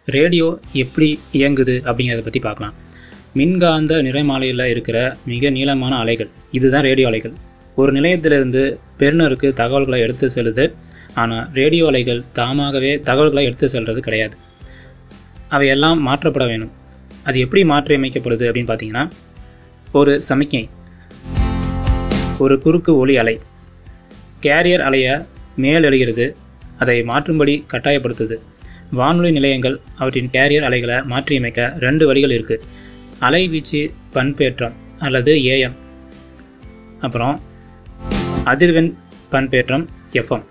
radio எப்படி இயங்குது அப்படிங்கிறத பற்றி பார்க்கலாம் மின்காந்த நிறமாலையில் இருக்கிற மிக நீளமான அலைகள் இதுதான் ரேடியோ அலைகள் ஒரு நிலையத்திலிருந்து பெறுநருக்கு தகவல்களை எடுத்து செல்லுது ஆனால் ரேடியோ அலைகள் தாமாகவே தகவல்களை எடுத்து செல்வது கிடையாது அவையெல்லாம் மாற்றப்பட வேணும் அது எப்படி மாற்றி அமைக்கப்படுது அப்படின்னு பார்த்தீங்கன்னா ஒரு சமிக்ஞை ஒரு குறுக்கு ஒளி அலை கேரியர் அலையை மேல் எழுகிறது அதை மாற்றும்படி கட்டாயப்படுத்துது வானொலி நிலையங்கள் அவற்றின் கேரியர் அலைகளை மாற்றியமைக்க ரெண்டு வழிகள் இருக்குது அலைவீச்சு பண்பேற்றம் அல்லது ஏஎம் அப்புறம் அதிர்வெண் பண்பேற்றம் எஃப்எம்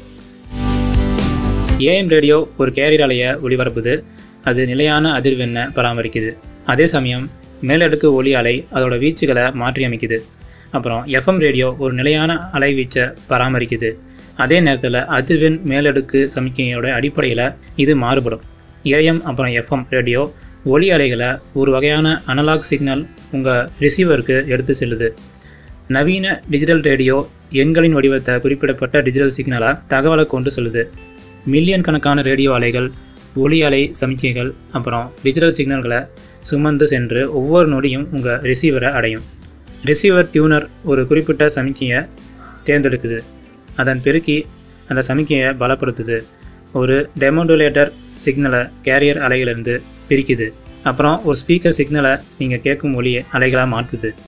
ஏஎம் ரேடியோ ஒரு கேரியர் அலையை ஒளிபரப்புது அது நிலையான அதிர்வெண்ணை பராமரிக்குது அதே சமயம் மேலடுக்கு ஒளி அலை அதோட வீச்சுகளை மாற்றி அமைக்குது அப்புறம் எஃப்எம் ரேடியோ ஒரு நிலையான அலைவீச்சை பராமரிக்குது அதே நேரத்தில் அதிர்வெண் மேலடுக்கு சமிக்கையோட அடிப்படையில் இது மாறுபடும் ஏஎம் அப்புறம் எஃப்எம் ரேடியோ ஒளி அலைகளை ஒரு வகையான அனலாக் சிக்னல் உங்கள் ரிசீவருக்கு எடுத்து செல்லுது நவீன டிஜிட்டல் ரேடியோ எண்களின் வடிவத்தை குறிப்பிடப்பட்ட டிஜிட்டல் சிக்னலை தகவலை கொண்டு செல்லுது மில்லியன் கணக்கான ரேடியோ அலைகள் ஒளி அலை சமிக்கைகள் அப்புறம் டிஜிட்டல் சிக்னல்களை சுமந்து சென்று ஒவ்வொரு நொடியும் உங்கள் ரிசீவரை அடையும் ரிசீவர் டியூனர் ஒரு குறிப்பிட்ட சமிக்கையை தேர்ந்தெடுக்குது அதன் பெருக்கி அந்த சமிக்கையை பலப்படுத்துது ஒரு டெமோடுலேட்டர் சிக்னலை கேரியர் அலைகளிலிருந்து பிரிக்குது அப்புறம் ஒரு ஸ்பீக்கர் சிக்னலை நீங்கள் கேட்கும் ஒளி அலைகளாக மாற்றுது